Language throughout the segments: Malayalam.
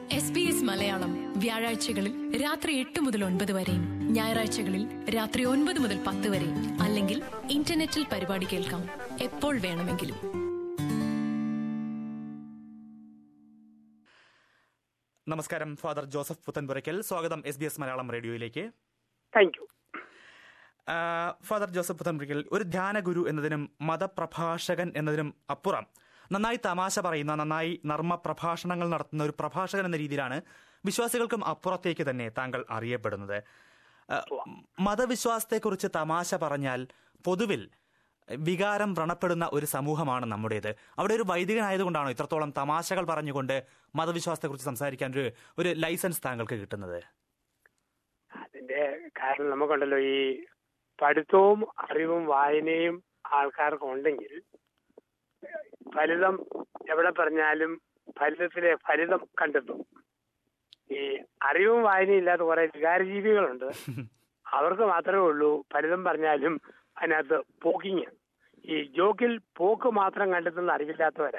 എസ് ബി എസ് മലയാളം വ്യാഴാഴ്ചകളിൽ രാത്രി എട്ട് മുതൽ ഒൻപത് വരെയും ഞായറാഴ്ചകളിൽ രാത്രി ഒൻപത് മുതൽ പത്ത് വരെയും അല്ലെങ്കിൽ ഇന്റർനെറ്റിൽ പരിപാടി കേൾക്കാം എപ്പോൾ വേണമെങ്കിലും നമസ്കാരം ഫാദർ ജോസഫ് പുത്തൻപുരയ്ക്കൽ സ്വാഗതം എസ് ബി എസ് മലയാളം റേഡിയോയിലേക്ക് താങ്ക് യു ആ, ഫാദർ ജോസഫ് പുത്തൻപുരയ്ക്കൽ ഒരു ധ്യാനഗുരു എന്നതിനും മതപ്രഭാഷകൻ എന്നതിനും അപ്പുറം നന്നായി തമാശ പറയുന്ന നന്നായി നർമ്മ പ്രഭാഷണങ്ങൾ നടത്തുന്ന ഒരു പ്രഭാഷകൻ എന്ന രീതിയിലാണ് വിശ്വാസികൾക്കും അപ്പുറത്തേക്ക് തന്നെ താങ്കൾ അറിയപ്പെടുന്നത് ആ, മതവിശ്വാസത്തെക്കുറിച്ച് തമാശ പറഞ്ഞാൽ പൊതുവിൽ വികാരം വ്രണപ്പെടുന്ന ഒരു സമൂഹമാണ് നമ്മുടേത് അവിടെ ഒരു വൈദികനായതുകൊണ്ടാണോ ഇത്രത്തോളം തമാശകൾ പറഞ്ഞുകൊണ്ട് മതവിശ്വാസത്തെക്കുറിച്ച് സംസാരിക്കാൻ ഒരു ഒരു ലൈസൻസ് താങ്കൾക്ക് കിട്ടുന്നത് അതിന്റെ കാരണം നമുക്കുണ്ടല്ലോ ഈ പഠിത്തവും അറിവും വായനയും ആൾക്കാർക്ക് ഉണ്ടെങ്കിൽ ഫലിതം എവിടെ പറഞ്ഞാലും ഫലിതത്തിലെ ഫലിതം കണ്ടെത്തും ഈ അറിവും വായനയും ഇല്ലാത്ത കുറെ വികാരജീവികളുണ്ട് അവർക്ക് മാത്രമേ ഉള്ളൂ ഫലിതം പറഞ്ഞാലും അതിനകത്ത് പോക്കിങ് ഈ ജോക്കിൽ പോക്ക് മാത്രം കണ്ടെത്തുന്ന അറിവില്ലാത്തവരാ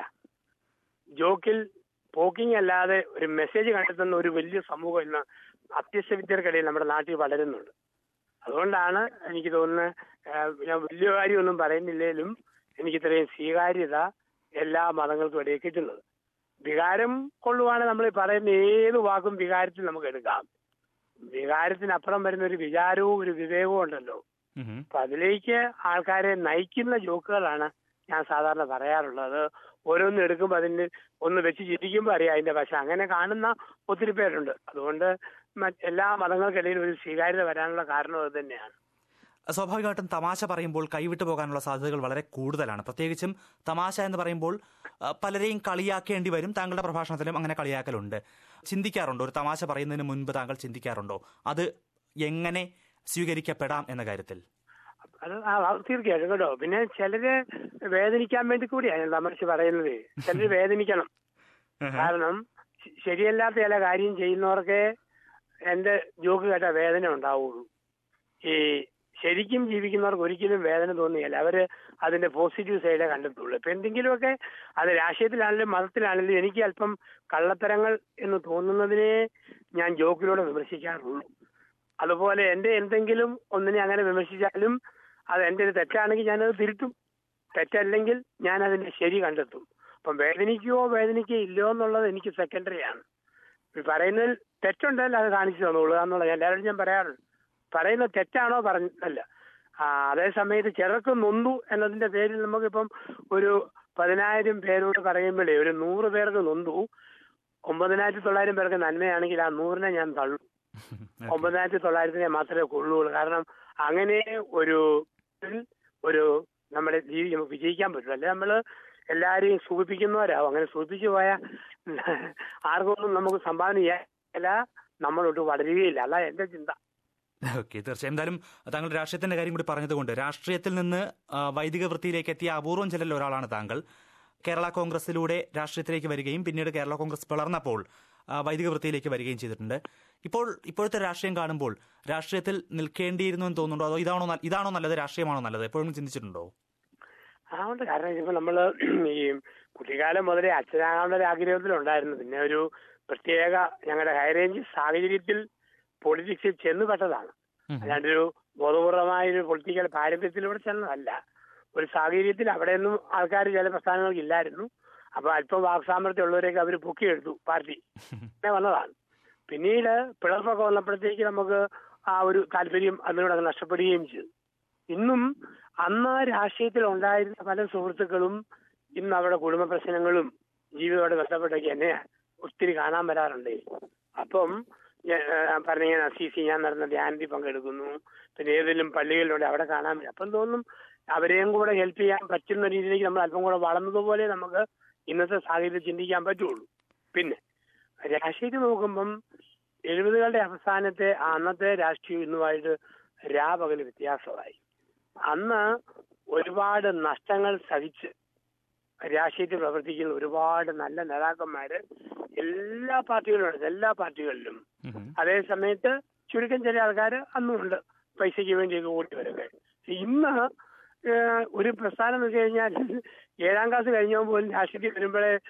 ജോക്കിൽ പോക്കിംഗ് അല്ലാതെ ഒരു മെസ്സേജ് കണ്ടെത്തുന്ന ഒരു വലിയ സമൂഹം ഇന്ന് അത്യസ്ത വിദ്യർക്കിടയിൽ നമ്മുടെ നാട്ടിൽ വളരുന്നുണ്ട് അതുകൊണ്ടാണ് എനിക്ക് തോന്നുന്നത് ഏഹ്, ഞാൻ വലിയ കാര്യമൊന്നും പറയുന്നില്ലേലും എനിക്ക് ഇത്രയും സ്വീകാര്യത എല്ലാ മതങ്ങൾക്കും ഇടയിൽ കിട്ടുന്നത് വികാരം കൊള്ളുവാണെങ്കിൽ നമ്മൾ ഈ പറയുന്ന ഏത് വാക്കും വികാരത്തിൽ നമുക്ക് എടുക്കാം വികാരത്തിനപ്പുറം വരുന്ന ഒരു വിചാരവും ഒരു വിവേകവും ഉണ്ടല്ലോ ഉം. അപ്പൊ അതിലേക്ക് ആൾക്കാരെ നയിക്കുന്ന ജോക്കുകളാണ് ഞാൻ സാധാരണ പറയാറുള്ളത് ഓരോന്നും എടുക്കുമ്പോൾ അതിന് ഒന്ന് വെച്ച് ചിരിക്കുമ്പോൾ അറിയാം അതിന്റെ വശം അങ്ങനെ കാണുന്ന ഒത്തിരി പേരുണ്ട് അതുകൊണ്ട് മറ്റ് എല്ലാ മതങ്ങൾക്കിടയിൽ ഒരു സ്വീകാര്യത വരാനുള്ള കാരണം അത് തന്നെയാണ് സ്വാഭാവികമായിട്ടും തമാശ പറയുമ്പോൾ കൈവിട്ടു പോകാനുള്ള സാധ്യതകൾ വളരെ കൂടുതലാണ് പ്രത്യേകിച്ചും തമാശ എന്ന് പറയുമ്പോൾ ആ, പലരെയും കളിയാക്കേണ്ടി വരും താങ്കളുടെ പ്രഭാഷണത്തിലും അങ്ങനെ കളിയാക്കലുണ്ട് ചിന്തിക്കാറുണ്ടോ ഒരു തമാശ പറയുന്നതിന് മുൻപ് താങ്കൾ ചിന്തിക്കാറുണ്ടോ അത് എങ്ങനെ സ്വീകരിക്കപ്പെടാം എന്ന കാര്യത്തിൽ അത് ആ, അത് തീർച്ചയായിട്ടും കേട്ടോ പിന്നെ ചിലര് വേദനിക്കാൻ വേണ്ടി കൂടിയാണ് ഞാൻ തമാശ പറയുന്നത് ചിലര് വേദനിക്കണം കാരണം ശ- ശരിയല്ലാത്ത ചില കാര്യം ചെയ്യുന്നവർക്ക് എന്റെ ജോക്ക് കേട്ട വേദന ഉണ്ടാവുള്ളൂ ഈ ശരിക്കും ജീവിക്കുന്നവർക്ക് ഒരിക്കലും വേദന തോന്നുകയില്ല അവര് അതിന്റെ പോസിറ്റീവ് സൈഡേ കണ്ടെത്തുള്ളൂ ഇപ്പൊ എന്തെങ്കിലുമൊക്കെ അത് രാഷ്ട്രീയത്തിലാണെങ്കിലും മതത്തിലാണെങ്കിലും എനിക്ക് അല്പം കള്ളത്തരങ്ങൾ എന്ന് തോന്നുന്നതിനെ ഞാൻ ജോക്കിലൂടെ വിമർശിക്കാറുള്ളൂ അതുപോലെ എന്റെ എന്തെങ്കിലും ഒന്നിനെ അങ്ങനെ വിമർശിച്ചാലും അത് എന്റെ ഒരു തെറ്റാണെങ്കിൽ ഞാനത് തിരുത്തും തെറ്റല്ലെങ്കിൽ ഞാൻ അതിന്റെ ശരി കണ്ടെത്തും അപ്പം വേദനിക്കുകയോ വേദനിക്കുകയോ ഇല്ലയോ എന്നുള്ളത് എനിക്ക് സെക്കൻഡറി ആണ് ഈ പറയുന്നതിൽ തെറ്റുണ്ടെങ്കിൽ അത് കാണിച്ചു തന്നോളൂ എന്നുള്ളത് എല്ലാവരോടും ഞാൻ പറയാറുണ്ട് പറയുന്നത് തെറ്റാണോ പറഞ്ഞല്ല ആ, അതേ സമയത്ത് ചിലർക്ക് നൊന്തു എന്നതിന്റെ പേരിൽ നമുക്കിപ്പം ഒരു പതിനായിരം പേരോട് പറയുമ്പോഴേ ഒരു നൂറ് പേർക്ക് നൊന്തു ഒമ്പതിനായിരത്തി തൊള്ളായിരം പേർക്ക് നന്മയാണെങ്കിൽ ആ നൂറിനെ ഞാൻ തള്ളും ഒമ്പതിനായിരത്തി തൊള്ളായിരത്തിനെ മാത്രമേ കൊള്ളുള്ളൂ കാരണം അങ്ങനെ ഒരു ഒരു നമ്മുടെ ജീവി നമുക്ക് വിജയിക്കാൻ പറ്റും അല്ലെ നമ്മള് എല്ലാരെയും സൂചിപ്പിക്കുന്നവരാവും അങ്ങനെ സൂചിപ്പിച്ചു പോയാൽ ആർക്കൊന്നും നമുക്ക് സംഭാവന ചെയ്യാല്ല നമ്മളൊട്ട് വളരുകയില്ല അല്ല എന്റെ ചിന്ത ഓക്കെ തീർച്ചയായും എന്തായാലും താങ്കൾ രാഷ്ട്രീയത്തിന്റെ കാര്യം കൂടി പറഞ്ഞതുകൊണ്ട് രാഷ്ട്രീയത്തിൽ നിന്ന് ആ, വൈദിക വൃത്തിയിലേക്ക് എത്തിയ അപൂർവം ചിലരിൽ ഒരാളാണ് താങ്കൾ കേരള കോൺഗ്രസിലൂടെ രാഷ്ട്രീയത്തിലേക്ക് വരികയും പിന്നീട് കേരള കോൺഗ്രസ് പിളർന്നപ്പോൾ ആ, വൈദിക വൃത്തിയിലേക്ക് വരികയും ചെയ്തിട്ടുണ്ട് ഇപ്പോൾ ഇപ്പോഴത്തെ രാഷ്ട്രീയം കാണുമ്പോൾ രാഷ്ട്രീയത്തിൽ നിൽക്കേണ്ടിയിരുന്നു എന്ന് തോന്നുന്നുണ്ടോ അതോ ഇതാണോ ന- ഇതാണോ നല്ലത് രാഷ്ട്രീയമാണോ നല്ലത് എപ്പോഴും ചിന്തിച്ചിട്ടുണ്ടോ അതുകൊണ്ട് കാരണം ഇപ്പൊ നമ്മള് ഈ കുട്ടിക്കാലം മുതലേ അച്ഛനാകാനുള്ള ഒരു ആഗ്രഹത്തിലുണ്ടായിരുന്നു പിന്നെ ഒരു പ്രത്യേക ഞങ്ങളുടെ ഹൈറേഞ്ച് സാഹചര്യത്തിൽ പൊളിറ്റിക്സിൽ ചെന്നുപെട്ടതാണ് ഉം. അല്ലാണ്ട് ഒരു ബോധപൂർവമായ ഒരു പൊളിറ്റിക്കൽ പാരമ്പര്യത്തിലൂടെ ചെന്നതല്ല ഒരു സാഹചര്യത്തിൽ അവിടെയൊന്നും ആൾക്കാർ ചില പ്രസ്ഥാനങ്ങൾക്ക് ഇല്ലായിരുന്നു അപ്പൊ അല്പം വാക്സാമർത്ഥ്യം ഉള്ളവരെയൊക്കെ അവർ പൊക്കിയെടുത്തു പാർട്ടി അങ്ങനെ വന്നതാണ് പിന്നീട് പിളർപ്പൊക്കെ വന്നപ്പോഴത്തേക്ക് നമുക്ക് ആ ഒരു താല്പര്യം അതിനോട് അങ്ങ് നഷ്ടപ്പെടുകയും ചെയ്തു ഇന്നും അന്ന് രാഷ്ട്രീയത്തിൽ ഉണ്ടായിരുന്ന പല സുഹൃത്തുക്കളും ഇന്ന് അവിടെ കുടുംബ പ്രശ്നങ്ങളും ജീവിതത്തോട് ബന്ധപ്പെട്ടൊക്കെ എന്നെ ഒത്തിരി കാണാൻ വരാറുണ്ട് അപ്പം ഞാൻ, ആ, പറഞ്ഞ ഞാൻ സി സി ഞാൻ നടന്ന ധ്യാനത്തിൽ പങ്കെടുക്കുന്നു പിന്നെ ഏതെങ്കിലും പള്ളികളിലൂടെ അവിടെ കാണാൻ പറ്റും അപ്പം തോന്നും അവരെയും കൂടെ ഹെൽപ്പ് ചെയ്യാൻ പറ്റുന്ന രീതിയിലേക്ക് നമ്മൾ അല്പം കൂടെ വളർന്നതുപോലെ നമുക്ക് ഇന്നത്തെ സാഹചര്യത്തിൽ ചിന്തിക്കാൻ പറ്റുള്ളൂ പിന്നെ രാഷ്ട്രീയത്തിൽ നോക്കുമ്പം എഴുപതുകളുടെ അവസാനത്തെ ആ അന്നത്തെ രാഷ്ട്രീയം ഇന്നുമായിട്ട് രാപകൽ വ്യത്യാസമായി അന്ന് ഒരുപാട് നഷ്ടങ്ങൾ സഹിച്ച് രാഷ്ട്രീയത്തിൽ പ്രവർത്തിക്കുന്ന ഒരുപാട് നല്ല നേതാക്കന്മാര് എല്ലാ പാർട്ടികളിലും ഉണ്ട് എല്ലാ പാർട്ടികളിലും ഉം. അതേ സമയത്ത് ചുരുക്കം ചില ആൾക്കാർ അന്നുമുണ്ട് പൈസയ്ക്ക് വേണ്ടിയൊക്കെ ഓടിവരൊക്കെ ഇന്ന് ഏഹ്, ഒരു പ്രസ്ഥാനം എന്ന് വെച്ച് കഴിഞ്ഞാൽ ഏഴാം ക്ലാസ് കഴിഞ്ഞാൽ പോലും രാഷ്ട്രീയത്തിൽ വരുമ്പോഴേ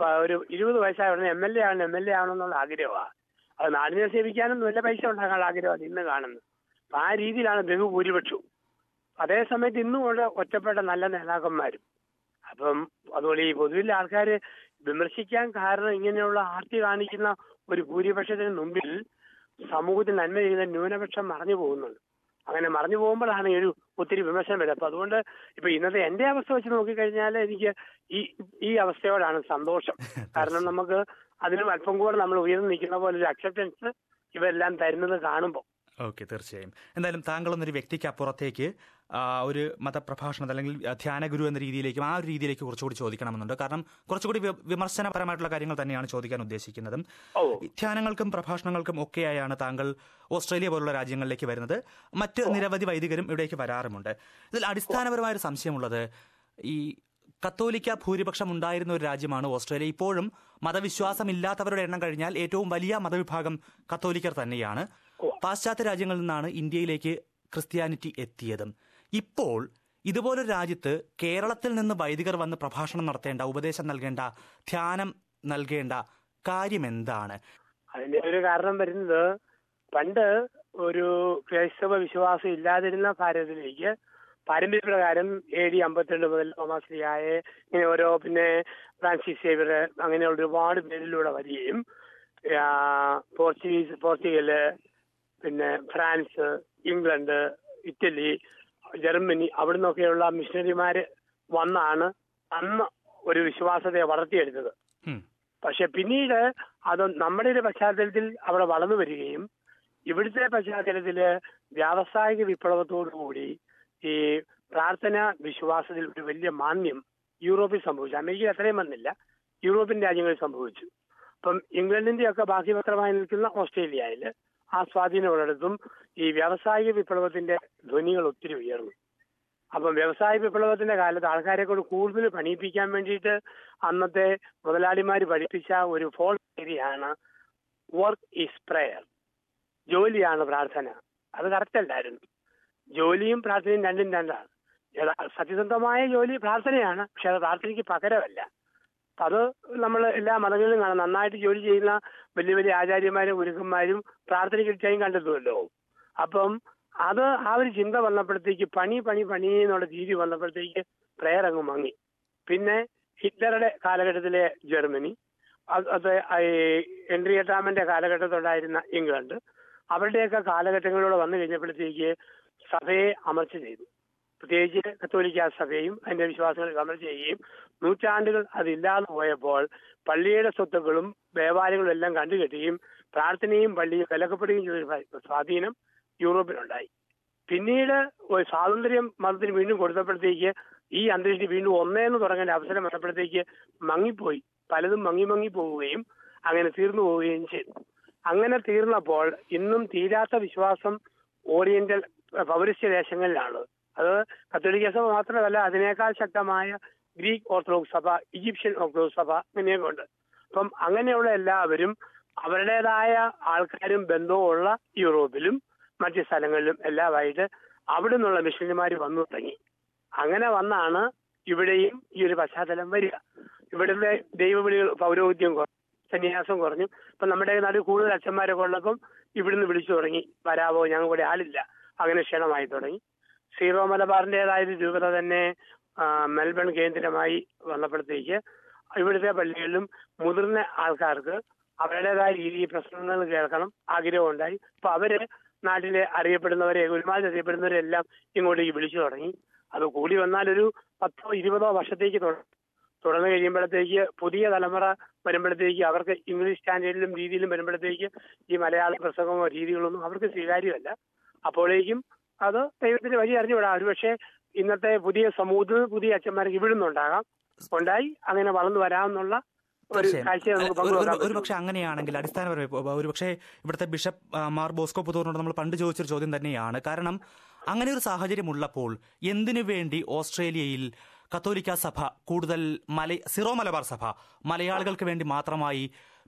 പ- ഒരു ഇരുപത് വയസ്സായ ഉടനെ എം എൽ എ ആവണം എം എൽ എ ആവണം എന്നുള്ള ആഗ്രഹമാണ് അത് നാടിനെ സേവിക്കാനും നല്ല പൈസ ഉണ്ടാക്കാനുള്ള ആഗ്രഹമാണ് ഇന്ന് കാണുന്നത് അപ്പൊ ആ രീതിയിലാണ് ബഹുഭൂരിപക്ഷവും അതേസമയത്ത് ഇന്നും ഉണ്ട് ഒറ്റപ്പെട്ട നല്ല നേതാക്കന്മാരും അപ്പം അതുപോലെ ഈ പൊതുവിൽ ആൾക്കാർ വിമർശിക്കാൻ കാരണം ഇങ്ങനെയുള്ള ആർത്തി കാണിക്കുന്ന ഒരു ഭൂരിപക്ഷത്തിന് മുമ്പിൽ സമൂഹത്തിൽ നന്മ ചെയ്യുന്ന ന്യൂനപക്ഷം മറഞ്ഞു പോകുന്നുണ്ട് അങ്ങനെ മറഞ്ഞു പോകുമ്പോഴാണ് ഈ ഒരു ഒത്തിരി വിമർശനം വരുന്നത് അപ്പൊ അതുകൊണ്ട് ഇപ്പൊ ഇന്നത്തെ എന്റെ അവസ്ഥ വെച്ച് നോക്കിക്കഴിഞ്ഞാൽ എനിക്ക് ഈ ഈ അവസ്ഥയോടാണ് സന്തോഷം കാരണം നമുക്ക് അതിനും അല്പം കൂടെ നമ്മൾ ഉയർന്നു നിൽക്കുന്ന പോലെ ഒരു അക്സെപ്റ്റൻസ് ഇവരെല്ലാം തരുന്നത് കാണുമ്പോൾ ഓക്കെ തീർച്ചയായും എന്തായാലും താങ്കളൊന്നൊരു വ്യക്തിക്ക് അപ്പുറത്തേക്ക് ആ, ഒരു മതപ്രഭാഷണത്തിൽ അല്ലെങ്കിൽ ആ, ധ്യാനഗുരു എന്ന രീതിയിലേക്കും ആ ഒരു രീതിയിലേക്ക് കുറച്ചുകൂടി ചോദിക്കണമെന്നുണ്ട് കാരണം കുറച്ചുകൂടി വി- വിമർശനപരമായിട്ടുള്ള കാര്യങ്ങൾ തന്നെയാണ് ചോദിക്കാൻ ഉദ്ദേശിക്കുന്നത് ഓ ഈ ധ്യാനങ്ങൾക്കും പ്രഭാഷണങ്ങൾക്കും ഒക്കെയായാണ് താങ്കൾ ഓസ്ട്രേലിയ പോലുള്ള രാജ്യങ്ങളിലേക്ക് വരുന്നത് മറ്റ് നിരവധി വൈദികരും ഇവിടേക്ക് വരാറുമുണ്ട് ഇതിൽ അടിസ്ഥാനപരമായ ഒരു സംശയമുള്ളത് ഈ കത്തോലിക്ക ഭൂരിപക്ഷം ഉണ്ടായിരുന്ന ഒരു രാജ്യമാണ് ഓസ്ട്രേലിയ ഇപ്പോഴും മതവിശ്വാസമില്ലാത്തവരുടെ എണ്ണം കഴിഞ്ഞാൽ ഏറ്റവും വലിയ മതവിഭാഗം കത്തോലിക്കർ തന്നെയാണ് പാശ്ചാത്യ രാജ്യങ്ങളിൽ നിന്നാണ് ഇന്ത്യയിലേക്ക് ക്രിസ്ത്യാനിറ്റി എത്തിയതും ഇപ്പോൾ ഇതുപോലൊരു രാജ്യത്ത് കേരളത്തിൽ നിന്ന് വൈദികർ വന്ന് പ്രഭാഷണം നടത്തേണ്ട ഉപദേശം നൽകേണ്ട ധ്യാനം നൽകേണ്ട കാര്യം എന്താണ് അതിന്റെ ഒരു കാരണം വരുന്നത് പണ്ട് ഒരു ക്രൈസ്തവ വിശ്വാസം ഇല്ലാതിരുന്ന ഭാരതത്തിലേക്ക് പാരമ്പര്യപ്രകാരം എ ഡി അമ്പത്തിരണ്ട് മുതൽ തോമാശ്രീയായ ഇങ്ങനെ ഓരോ പിന്നെ ഫ്രാൻസിസ് സേവിയർ അങ്ങനെയുള്ള ഒരുപാട് പേരിലൂടെ വരികയും ആ, പോർച്ചുഗീസ് പോർച്ചുഗല് പിന്നെ ഫ്രാൻസ് ഇംഗ്ലണ്ട് ഇറ്റലി ജർമ്മനി അവിടെ നിന്നൊക്കെയുള്ള മിഷണറിമാര് വന്നാണ് അന്ന് ഒരു വിശ്വാസത്തെ വളർത്തിയെടുത്തത് ഉം. പക്ഷെ പിന്നീട് അത് നമ്മുടെ ഒരു പശ്ചാത്തലത്തിൽ അവിടെ വളർന്നു വരികയും ഇവിടുത്തെ പശ്ചാത്തലത്തില് വ്യാവസായിക വിപ്ലവത്തോടുകൂടി ഈ പ്രാർത്ഥന വിശ്വാസത്തിൽ ഒരു വലിയ മാന്യം യൂറോപ്പിൽ സംഭവിച്ചു അമേരിക്കയിൽ അത്രയും വന്നില്ല യൂറോപ്യൻ രാജ്യങ്ങളിൽ സംഭവിച്ചു അപ്പം ഇംഗ്ലണ്ടിന്റെ ഒക്കെ ബാക്കിപത്രമായി നിൽക്കുന്ന ഓസ്ട്രേലിയയിൽ ആ സ്വാധീനമുള്ളിടത്തും ഈ വ്യാവസായിക വിപ്ലവത്തിന്റെ ധ്വനികൾ ഒത്തിരി ഉയർന്നു അപ്പം വ്യവസായ വിപ്ലവത്തിന്റെ കാലത്ത് ആൾക്കാരെ കൊണ്ട് കൂടുതൽ പണിയിപ്പിക്കാൻ വേണ്ടിയിട്ട് അന്നത്തെ മുതലാളിമാർ പഠിപ്പിച്ച ഒരു ഫോൾ ഏരിയയാണ് വർക്ക് ഈസ് പ്രയർ ജോലിയാണ് പ്രാർത്ഥന അത് കറക്റ്റ് അല്ലായിരുന്നു ജോലിയും പ്രാർത്ഥനയും രണ്ടും രണ്ടാണ് യഥാ- സത്യസന്ധമായ ജോലി പ്രാർത്ഥനയാണ് പക്ഷെ അത് പ്രാർത്ഥനയ്ക്ക് പകരമല്ല അപ്പൊ അത് നമ്മൾ എല്ലാ മതങ്ങളിലും കാണാം നന്നായിട്ട് ജോലി ചെയ്യുന്ന വലിയ വലിയ ആചാര്യന്മാരും ഗുരുക്കന്മാരും പ്രാർത്ഥനയ്ക്ക് ടൈം കണ്ടെത്തുമല്ലോ അപ്പം അത് ആ ഒരു ചിന്ത വന്നപ്പോഴത്തേക്ക് പണി പണി പണി എന്നുള്ള രീതി വന്നപ്പോഴത്തേക്ക് പ്രയർ അങ്ങ് മങ്ങി പിന്നെ ഹിറ്റ്ലറുടെ കാലഘട്ടത്തിലെ ജർമ്മനി അത് അത് ഈ എൻട്രിയട്ടാമന്റെ കാലഘട്ടത്തുണ്ടായിരുന്ന ഇംഗ്ലണ്ട് അവരുടെയൊക്കെ കാലഘട്ടങ്ങളിലൂടെ വന്നു കഴിഞ്ഞപ്പോഴത്തേക്ക് സഭയെ അമർച്ച ചെയ്തു പ്രത്യേകിച്ച് കത്തോലിക്ക സഭയും അതിന്റെ വിശ്വാസങ്ങൾ അമർച്ച ചെയ്യുകയും നൂറ്റാണ്ടുകൾ അതില്ലാതെ പോയപ്പോൾ പള്ളിയുടെ സ്വത്തുക്കളും ദേവാലയങ്ങളും എല്ലാം കണ്ടുകെട്ടുകയും പ്രാർത്ഥനയും പള്ളിയും വിലക്കപ്പെടുകയും ചെയ്ത സ്വാധീനം യൂറോപ്പിലുണ്ടായി പിന്നീട് ഒരു സ്വാതന്ത്ര്യം മതത്തിന് വീണ്ടും കൊടുത്തപ്പോഴത്തേക്ക് ഈ അന്തരീക്ഷം വീണ്ടും ഒന്നേന്ന് തുടങ്ങേണ്ട അവസരം വന്നപ്പോഴത്തേക്ക് മങ്ങിപ്പോയി പലതും മങ്ങി മങ്ങി പോവുകയും അങ്ങനെ തീർന്നു പോവുകയും ചെയ്തു അങ്ങനെ തീർന്നപ്പോൾ ഇന്നും തീരാത്ത വിശ്വാസം ഓറിയന്റൽ അഹ് പൗരസ്ത്യ ദേശങ്ങളിലാണ് അത് കത്തോലിക്ക സഭ മാത്രമല്ല അതിനേക്കാൾ ശക്തമായ ഗ്രീക്ക് ഓർത്തഡോക്സ് സഭ ഈജിപ്ഷ്യൻ ഓർത്തഡോക്സ് സഭ അങ്ങനെയൊക്കെ ഉണ്ട് അപ്പം അങ്ങനെയുള്ള എല്ലാവരും അവരുടേതായ ആൾക്കാരും ബന്ധവും ഉള്ള യൂറോപ്പിലും മറ്റ് സ്ഥലങ്ങളിലും എല്ലാമായിട്ട് അവിടെ നിന്നുള്ള മിഷണറിമാർ വന്നു തുടങ്ങി അങ്ങനെ വന്നാണ് ഇവിടെയും ഈ ഒരു പശ്ചാത്തലം വരിക ഇവിടുത്തെ ദൈവവിളികൾ പൗരോഹിത്യം കുറഞ്ഞു സന്യാസം കുറഞ്ഞു ഇപ്പൊ നമ്മുടെ നാട്ടിൽ കൂടുതൽ അച്ഛന്മാരൊക്കെ ഉള്ളപ്പം ഇവിടുന്ന് വിളിച്ചു തുടങ്ങി വരാവോ ഞങ്ങൾ കൂടെ ആളില്ല അങ്ങനെ ക്ഷണമായി തുടങ്ങി സീറോ മലബാറിന്റേതായ ഒരു രൂപത തന്നെ ആ, മെൽബൺ കേന്ദ്രമായി വന്നപ്പോഴത്തേക്ക് ഇവിടുത്തെ പള്ളികളിലും മുതിർന്ന ആൾക്കാർക്ക് അവരുടേതായ രീതിയിൽ പ്രശ്നങ്ങൾ കേൾക്കണം ആഗ്രഹമുണ്ടായി അപ്പൊ അവര് നാട്ടിലെ അറിയപ്പെടുന്നവരെ ഒരുമാതിരി അറിയപ്പെടുന്നവരെല്ലാം ഇങ്ങോട്ടേക്ക് വിളിച്ചു തുടങ്ങി അത് കൂടി വന്നാൽ ഒരു പത്തോ ഇരുപതോ വർഷത്തേക്ക് തുട- തുടർന്ന് കഴിയുമ്പോഴത്തേക്ക് പുതിയ തലമുറ വരുമ്പോഴത്തേക്ക് അവർക്ക് ഇംഗ്ലീഷ് സ്റ്റാൻഡേർഡിലും രീതിയിലും വരുമ്പോഴത്തേക്ക് ഈ മലയാള പ്രസംഗമോ രീതികളൊന്നും അവർക്ക് സ്വീകാര്യമല്ല അപ്പോഴേക്കും അത് ദൈവത്തിന്റെ വഴി അറിഞ്ഞുവിടാം ഒരു പക്ഷേ ഇന്നത്തെ പുതിയ സമൂഹത്തിൽ പുതിയ അച്ഛന്മാർക്ക് ഇവിടുന്നുണ്ടാകാം ഉണ്ടായി അങ്ങനെ വളർന്നു വരാമെന്നുള്ള ഒരു തീർച്ചയായും. കാഴ്ച നമുക്ക് ഒരു- പങ്കുവെക്കാൻ ഒരു- ഒരു പറ്റും. പക്ഷെ അങ്ങനെയാണെങ്കിൽ അടിസ്ഥാനപരമായി ഒരു പക്ഷേ ഇവിടുത്തെ ബിഷപ്പ് ആ, മാർ ബോസ്കോ പുതൂറിനോട് നമ്മൾ പണ്ട് ചോദിച്ചൊരു ചോദ്യം തന്നെയാണ് കാരണം അങ്ങനെ ഒരു സാഹചര്യം ഉള്ളപ്പോൾ എന്തിനു വേണ്ടി ഓസ്ട്രേലിയയിൽ കത്തോലിക്ക സഭ കൂടുതൽ മല സിറോ മലബാർ സഭ മലയാളികൾക്ക് വേണ്ടി മാത്രമായി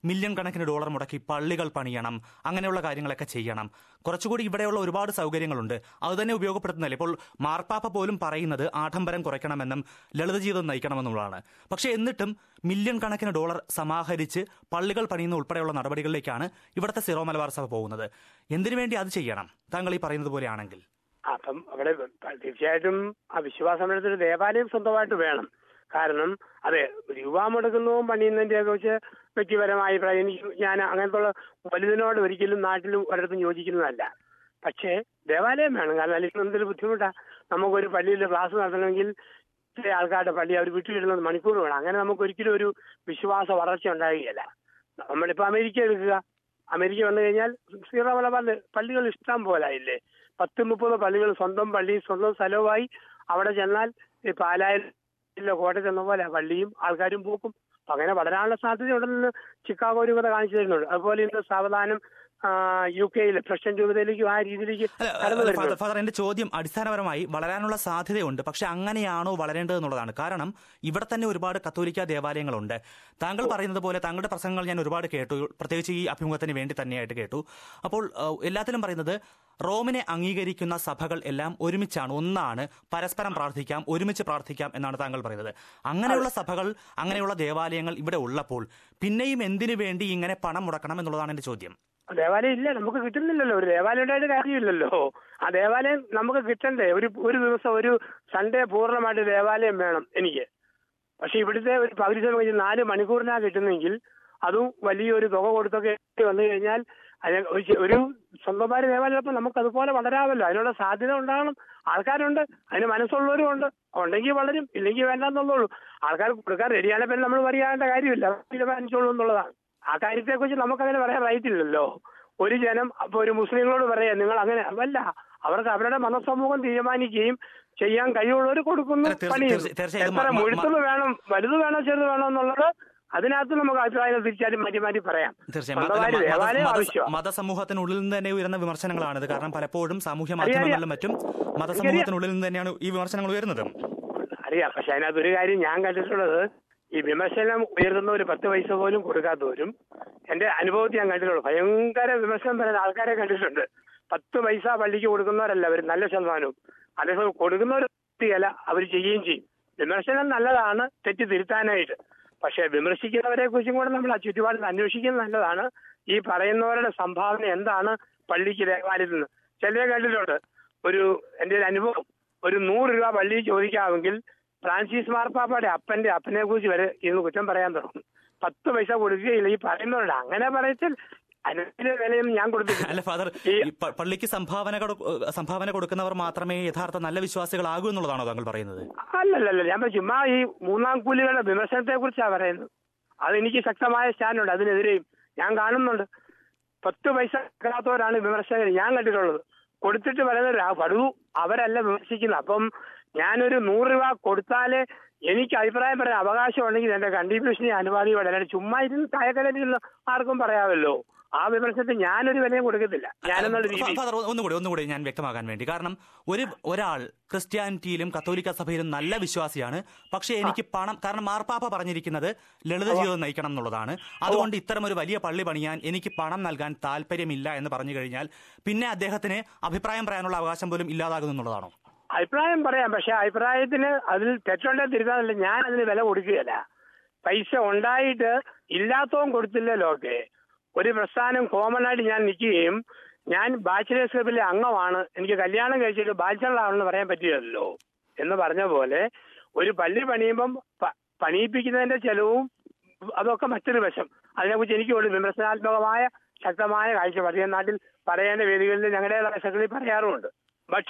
മില്യൺ കണക്കിന് ഡോളർ മുടക്കി പള്ളികൾ പണിയണം അങ്ങനെയുള്ള കാര്യങ്ങളൊക്കെ ചെയ്യണം കുറച്ചുകൂടി ഇവിടെയുള്ള ഒരുപാട് സൗകര്യങ്ങളുണ്ട് അത് തന്നെ ഉപയോഗപ്പെടുത്തുന്നില്ല ഇപ്പോൾ മാർപ്പാപ്പ പോലും പറയുന്നത് ആഡംബരം കുറയ്ക്കണമെന്നും ലളിത ജീവിതം നയിക്കണമെന്നുള്ളതാണ് പക്ഷേ എന്നിട്ടും മില്യൺ കണക്കിന് ഡോളർ സമാഹരിച്ച് പള്ളികൾ പണിയുന്ന ഉൾപ്പെടെയുള്ള നടപടികളിലേക്കാണ് ഇവിടുത്തെ സിറോ മലബാർ സഭ പോകുന്നത് എന്തിനു വേണ്ടി അത് ചെയ്യണം താങ്കൾ ഈ പറയുന്നത് പോലെയാണെങ്കിൽ അപ്പം അവിടെ തീർച്ചയായിട്ടും ആ വിശ്വാസമെടുത്തൊരു ദേവാലയം സ്വന്തമായിട്ട് വേണം കാരണം അതെ രൂപ മുടക്കുന്നതും പണിയുന്നതിന്റെ ഒക്കെ വെച്ച് വ്യക്തിപരമായി പ്രായം എനിക്ക് ഞാൻ അങ്ങനത്തെ ഉള്ള വലുതിനോട് ഒരിക്കലും നാട്ടിലും ഒരിടത്തും യോജിക്കുന്നതല്ല പക്ഷേ ദേവാലയം വേണം കാരണം അല്ലെങ്കിൽ എന്തൊരു ബുദ്ധിമുട്ടാ നമുക്കൊരു പള്ളിയിൽ ക്ലാസ് നടത്തണമെങ്കിൽ ചില ആൾക്കാരുടെ പള്ളി അവർ വിട്ടുകിടുന്നത് മണിക്കൂർ വേണം അങ്ങനെ നമുക്ക് ഒരിക്കലും ഒരു വിശ്വാസ വളർച്ച ഉണ്ടാകുകയില്ല നമ്മളിപ്പോ അമേരിക്ക എടുക്കുക അമേരിക്ക വന്നു കഴിഞ്ഞാൽ സീറോ മലബാറിൽ പള്ളികൾ ഇഷ്ടം പോലായില്ലേ പത്ത് മുപ്പത് പള്ളികൾ സ്വന്തം പള്ളി സ്വന്തം സ്ഥലവുമായി അവിടെ ചെന്നാൽ ഈ പാലായിലോ കോട്ടയത്ത് എന്ന പോലെ പള്ളിയും ആൾക്കാരും പോക്കും അപ്പൊ അങ്ങനെ വളരാനുള്ള സാധ്യതയുണ്ടെന്ന് ചിക്കാഗോ രൂപത കാണിച്ചു തരുന്നുണ്ട് അതുപോലെ ഇന്ന് സാവധാനം ആ, യു കെയിൽ പ്രസിഡന്റ് രൂപതയിലേക്കും ആ രീതിയിലേക്ക് അല്ല, കടന്നു അല്ല, വരുന്നുണ്ട് ഫാദർ ഫാദർ എന്റെ ചോദ്യം അടിസ്ഥാനപരമായി വളരാനുള്ള സാധ്യതയുണ്ട് പക്ഷെ അങ്ങനെയാണോ വളരേണ്ടത് എന്നുള്ളതാണ് കാരണം ഇവിടെ തന്നെ ഒരുപാട് കത്തോലിക്ക ദേവാലയങ്ങളുണ്ട് താങ്കൾ പറയുന്നത് പോലെ താങ്കളുടെ പ്രസംഗങ്ങൾ ഞാൻ ഒരുപാട് കേട്ടു പ്രത്യേകിച്ച് ഈ അഭിമുഖത്തിന് വേണ്ടി തന്നെയായിട്ട് കേട്ടു അപ്പോൾ ഏഹ്, എല്ലാത്തിലും പറയുന്നത് റോമിനെ അംഗീകരിക്കുന്ന സഭകൾ എല്ലാം ഒരുമിച്ചാണ് ഒന്നാണ് പരസ്പരം പ്രാർത്ഥിക്കാം ഒരുമിച്ച് പ്രാർത്ഥിക്കാം എന്നാണ് താങ്കൾ പറയുന്നത് അങ്ങനെയുള്ള സഭകൾ അങ്ങനെയുള്ള ദേവാലയങ്ങൾ ഇവിടെ ഉള്ളപ്പോൾ പിന്നെയും എന്തിനു വേണ്ടി ഇങ്ങനെ പണം മുടക്കണം എന്നുള്ളതാണ് എന്റെ ചോദ്യം ദേവാലയം ഇല്ല നമുക്ക് കിട്ടുന്നില്ലല്ലോ ഒരു ദേവാലയം ഉണ്ടായിട്ട് കാര്യമില്ലല്ലോ ആ ദേവാലയം നമുക്ക് കിട്ടണ്ടേ ഒരു ഒരു ദിവസം ഒരു സൺഡേ പൂർണ്ണമായിട്ട് ദേവാലയം വേണം എനിക്ക് പക്ഷെ ഇവിടുത്തെ ഒരു പകുതി സമയം കഴിഞ്ഞ് നാല് മണിക്കൂറിനാ കിട്ടുന്നെങ്കിൽ അതും വലിയൊരു തുക കൊടുത്തൊക്കെ വന്നു കഴിഞ്ഞാൽ അതിന് ഒരു ചെ- ഒരു സ്വന്തമായ ദേവാലയം ഇപ്പം നമുക്ക് അതുപോലെ വളരാമല്ലോ അതിനുള്ള സാധ്യത ഉണ്ടാകണം ആൾക്കാരുണ്ട് അതിന് മനസ്സുള്ളവരും ഉണ്ട് ഉണ്ടെങ്കിൽ വളരും ഇല്ലെങ്കിൽ വേണ്ടെന്നുള്ളൂ ആൾക്കാർ കൊടുക്കാൻ റെഡിയാണ് പിന്നെ നമ്മൾ പറയാനുള്ള കാര്യമില്ല അവർ തീരുമാനിച്ചോളൂ എന്നുള്ളതാണ് ആ കാര്യത്തെക്കുറിച്ച് നമുക്കങ്ങനെ പറയാൻ റൈറ്റ് ഇല്ലല്ലോ ഒരു ജനം അപ്പൊ ഒരു മുസ്ലിങ്ങളോട് പറയാം നിങ്ങൾ അങ്ങനെ അല്ല അവർക്ക് അവരുടെ മനസ്സമൂഹം തീരുമാനിക്കുകയും ചെയ്യാൻ കഴിവുള്ളവർ കൊടുക്കുന്നു അല്ല, തീർച്ച- പണിയും തീർച്ച- തീർച്ചയായും എത്ര മ- മ- മുഴുത്തത് വേണം വലുത് വേണോ ചെറുത് വേണോ എന്നുള്ളത് അതിനകത്ത് നമുക്ക് അഭിപ്രായങ്ങൾ തിരിച്ചാലും മാറ്റി മാറ്റി പറയാം തീർച്ചയായും മത- സ്വന്തമായി മത- ദേവാലയം മത- ആവശ്യമാണ് മതസമൂഹത്തിനുള്ളിൽ നിന്ന് തന്നെ ഉയരുന്ന വിമർശനങ്ങളാണിത് കാരണം പലപ്പോഴും സാമൂഹ്യ അറിയാം, മാധ്യമങ്ങളിലും മറ്റും മതസമൂഹത്തിനുള്ളിൽ നിന്ന് തന്നെയാണ് ഈ വിമർശനങ്ങൾ ഉയരുന്നത് അറിയാം പക്ഷെ അതിനകത്ത് ഒരു കാര്യം ഞാൻ കണ്ടിട്ടുള്ളത് ഈ വിമർശനം ഉയർത്തുന്ന ഒരു പത്ത് പൈസ പോലും കൊടുക്കാത്തവരും എന്റെ അനുഭവത്തിൽ ഞാൻ കണ്ടിട്ടുള്ളൂ ഭയങ്കര വിമർശനം പറയുന്ന ആൾക്കാരെ കണ്ടിട്ടുണ്ട് പത്ത് പൈസ പള്ളിക്ക് കൊടുക്കുന്നവരല്ല അവർ നല്ല ശതമാനവും അതേസമയം കൊടുക്കുന്നവർ അല്ല അവർ ചെയ്യുകയും ചെയ്യും വിമർശനം നല്ലതാണ് തെറ്റ് തിരുത്താനായിട്ട് പക്ഷെ വിമർശിക്കുന്നവരെ കുറിച്ചും കൂടെ നമ്മൾ ആ ചുറ്റുപാടിൽ അന്വേഷിക്കുന്നത് നല്ലതാണ് ഈ പറയുന്നവരുടെ സംഭാവന എന്താണ് പള്ളിക്ക് ദേവാലയത്തിൽ നിന്ന് ചിലരെ കണ്ടിട്ടുണ്ട് ഒരു എന്റെ ഒരു അനുഭവം ഒരു നൂറ് രൂപ പള്ളിയിൽ ചോദിക്കാമെങ്കിൽ ഫ്രാൻസിസ് മാർപ്പാപ്പയുടെ അപ്പന്റെ അപ്പനെ കുറിച്ച് വരെ ഇന്ന് കുറ്റം പറയാൻ തുടങ്ങും പത്ത് പൈസ കൊടുക്കുകയില്ല ഈ പറയുന്നവരുടെ അങ്ങനെ പറയത്തിൽ അതിന്റെ വിലയും ഞാൻ കൊടുത്തിട്ടില്ല അല്ല ഫാദർ ഈ- ഈ പ- പള്ളിക്ക് സംഭാവന കൊടു- സംഭാവന കൊടുക്കുന്നവർ മാത്രമേ യഥാർത്ഥ നല്ല വിശ്വാസികളാകൂ എന്നുള്ളതാണോ താങ്കൾ പറയുന്നത് അല്ലല്ലല്ല ഞാൻ ഇപ്പൊ ചുമ്മാ ഈ മൂന്നാം കൂലികളുടെ വിമർശനത്തെ കുറിച്ചാണ് പറയുന്നത് അതെനിക്ക് ശക്തമായ സ്റ്റാൻഡുണ്ട് അതിനെതിരെയും ഞാൻ കാണുന്നുണ്ട് പത്ത് പൈസ കിട്ടാത്തവരാണ് വിമർശകർ ഞാൻ കണ്ടിട്ടുള്ളത് കൊടുത്തിട്ട് പറയുന്നത് ആ പടു അവരല്ല വിമർശിക്കുന്നത് അപ്പം ഞാനൊരു നൂറ് രൂപ കൊടുത്താലേ എനിക്ക് അഭിപ്രായം പറയാൻ അവകാശം ഉണ്ടെങ്കിൽ എന്റെ കണ്ടിന്യൂഷനെ അനുവാദിയോടെ അല്ലാണ്ട് ചുമ്മാ ഇരുന്ന് താഴെക്കടലിൽ ആർക്കും പറയാമല്ലോ ആ വിമർശനത്തിൽ ഞാനൊരു വിലയും കൊടുക്കത്തില്ല ഞാനെന്നുള്ള ഫ- രീതി ഫാദർ ഒന്നുകൂടി ഒന്നുകൂടി ഞാൻ വ്യക്തമാക്കാൻ വേണ്ടി കാരണം ഒരു ഒരാൾ ക്രിസ്ത്യാനിറ്റിയിലും കത്തോലിക്ക സഭയിലും നല്ല വിശ്വാസിയാണ് പക്ഷേ എനിക്ക് പണം കാരണം മാർപ്പാപ്പ പറഞ്ഞിരിക്കുന്നത് ലളിത ജീവിതം നയിക്കണം എന്നുള്ളതാണ് അതുകൊണ്ട് ഇത്തരം ഒരു വലിയ പള്ളി പണിയാൻ എനിക്ക് പണം നൽകാൻ താല്പര്യമില്ല എന്ന് പറഞ്ഞു കഴിഞ്ഞാൽ പിന്നെ അദ്ദേഹത്തിന് അഭിപ്രായം പറയാനുള്ള അവകാശം പോലും ഇല്ലാതാകുന്നു എന്നുള്ളതാണോ അഭിപ്രായം പറയാം പക്ഷെ അഭിപ്രായത്തിന് അതിൽ തെറ്റുണ്ടേ തിരുത്താനല്ല ഞാൻ അതിന് വില കൊടുക്കുകയല്ല പൈസ ഉണ്ടായിട്ട് ഇല്ലാത്തവൻ കൊടുത്തില്ലല്ലോ ഒക്കെ ഒരു പ്രസ്ഥാനം കോമൺ ആയിട്ട് ഞാൻ നിൽക്കുകയും ഞാൻ ബാച്ചിലേഴ്സ് ക്ലബിലെ അംഗമാണ് എനിക്ക് കല്യാണം കഴിച്ചിട്ട് ബാച്ചിലറാണെന്ന് പറയാൻ പറ്റില്ലല്ലോ എന്ന് പറഞ്ഞ പോലെ ഒരു പള്ളി പണിയുമ്പം പ- പണിയിപ്പിക്കുന്നതിന്റെ ചെലവും അതൊക്കെ മറ്റൊരു വശം അതിനെക്കുറിച്ച് എനിക്ക് ഒരു വിമർശനാത്മകമായ ശക്തമായ കാഴ്ചപ്പാട് ഈ നാട്ടിൽ പറയേണ്ട വേദികളിൽ ഞങ്ങളുടേതായ ശക്തി പറയാറുമുണ്ട് ബട്ട്